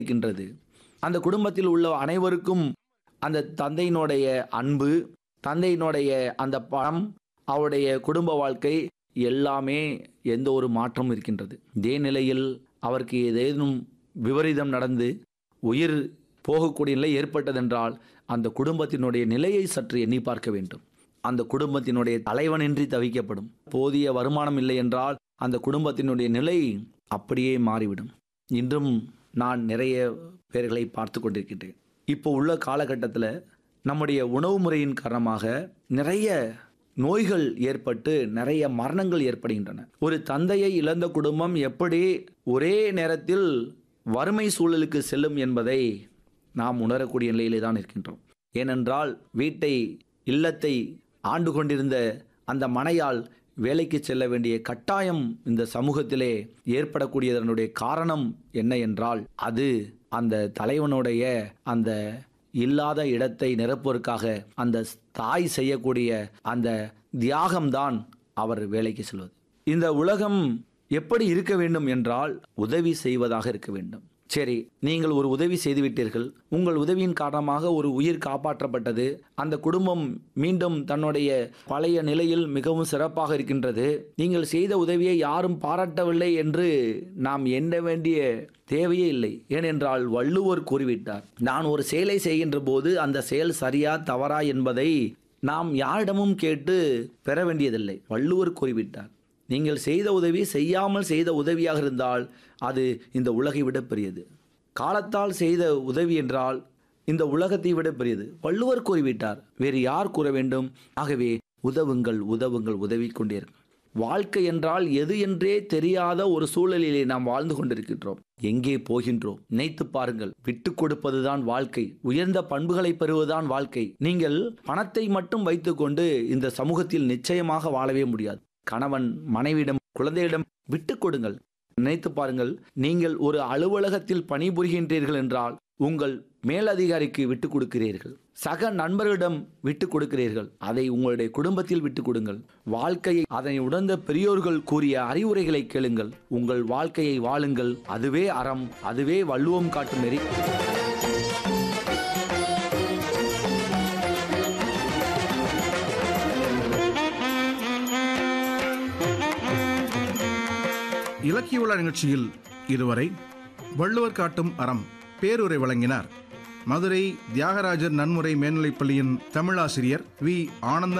இருக்கின்றது அந்த குடும்பத்தில் உள்ள அனைவருக்கும் அந்த தந்தையினுடைய அன்பு தந்தையினுடைய அந்த பணம் அவருடைய குடும்ப வாழ்க்கை எல்லாமே எந்த ஒரு மாற்றமும் இருக்கின்றது இதே நிலையில் அவருக்கு ஏதேனும் விபரீதம் நடந்து உயிர் போகக்கூடிய நிலை ஏற்பட்டதென்றால் அந்த குடும்பத்தினுடைய நிலையை சற்று எண்ணி பார்க்க வேண்டும் அந்த குடும்பத்தினுடைய தலைவனின்றி தவிக்கப்படும் போதிய வருமானம் இல்லை என்றால் அந்த குடும்பத்தினுடைய நிலை அப்படியே மாறிவிடும் இன்றும் நான் நிறைய பேர்களை பார்த்து கொண்டிருக்கின்றேன் இப்போ உள்ள காலகட்டத்தில் நம்முடைய உணவு முறையின் காரணமாக நிறைய நோய்கள் ஏற்பட்டு நிறைய மரணங்கள் ஏற்படுகின்றன ஒரு தந்தையை இழந்த குடும்பம் எப்படி ஒரே நேரத்தில் வறுமை சூழலுக்கு செல்லும் என்பதை நாம் உணரக்கூடிய நிலையிலே தான் இருக்கின்றோம் ஏனென்றால் வீட்டை இல்லத்தை ஆண்டு கொண்டிருந்த அந்த மனையால் வேலைக்கு செல்ல வேண்டிய கட்டாயம் இந்த சமூகத்திலே ஏற்படக்கூடியதனுடைய காரணம் என்ன என்றால் அது அந்த தலைவனுடைய அந்த இல்லாத இடத்தை நிரப்புவதற்காக அந்த தாய் செய்யக்கூடிய அந்த தியாகம்தான் அவர் வேலைக்கு செல்வது இந்த உலகம் எப்படி இருக்க வேண்டும் என்றால் உதவி செய்வதாக இருக்க வேண்டும் சரி நீங்கள் ஒரு உதவி செய்துவிட்டீர்கள் உங்கள் உதவியின் காரணமாக ஒரு உயிர் காப்பாற்றப்பட்டது அந்த குடும்பம் மீண்டும் தன்னுடைய பழைய நிலையில் மிகவும் சிறப்பாக இருக்கின்றது நீங்கள் செய்த உதவியை யாரும் பாராட்டவில்லை என்று நாம் எண்ண வேண்டிய தேவையே இல்லை ஏனென்றால் வள்ளுவர் கூறிவிட்டார் நான் ஒரு செயலை செய்கின்ற போது அந்த செயல் சரியா தவறா என்பதை நாம் யாரிடமும் கேட்டு பெற வேண்டியதில்லை வள்ளுவர் கூறிவிட்டார் நீங்கள் செய்த உதவி செய்யாமல் செய்த உதவியாக இருந்தால் அது இந்த உலகை விட பெரியது காலத்தால் செய்த உதவி என்றால் இந்த உலகத்தை விட பெரியது வள்ளுவர் கூறிவிட்டார் வேறு யார் கூற வேண்டும் ஆகவே உதவுங்கள் உதவுங்கள் உதவி கொண்டீர்கள் வாழ்க்கை என்றால் எது என்றே தெரியாத ஒரு சூழலிலே நாம் வாழ்ந்து கொண்டிருக்கின்றோம் எங்கே போகின்றோம் நினைத்து பாருங்கள் விட்டு கொடுப்பதுதான் வாழ்க்கை உயர்ந்த பண்புகளை பெறுவதுதான் வாழ்க்கை நீங்கள் பணத்தை மட்டும் வைத்துக்கொண்டு இந்த சமூகத்தில் நிச்சயமாக வாழவே முடியாது கணவன் மனைவியிடம் குழந்தையிடம் விட்டு கொடுங்கள் நினைத்து பாருங்கள் நீங்கள் ஒரு அலுவலகத்தில் பணிபுரிகின்றீர்கள் என்றால் உங்கள் மேலதிகாரிக்கு விட்டு கொடுக்கிறீர்கள் சக நண்பர்களிடம் விட்டு கொடுக்கிறீர்கள் அதை உங்களுடைய குடும்பத்தில் விட்டு கொடுங்கள் வாழ்க்கையை அதனை உணர்ந்த பெரியோர்கள் கூறிய அறிவுரைகளை கேளுங்கள் உங்கள் வாழ்க்கையை வாழுங்கள் அதுவே அறம் அதுவே வள்ளுவம் காட்டும் நெறி இலக்கிய விழா நிகழ்ச்சியில் இதுவரை வள்ளுவர் காட்டும் அறம் பேருரை வழங்கினார் மதுரை தியாகராஜர் நன்முறை மேல்நிலைப் பள்ளியின் தமிழாசிரியர் வி ஆனந்த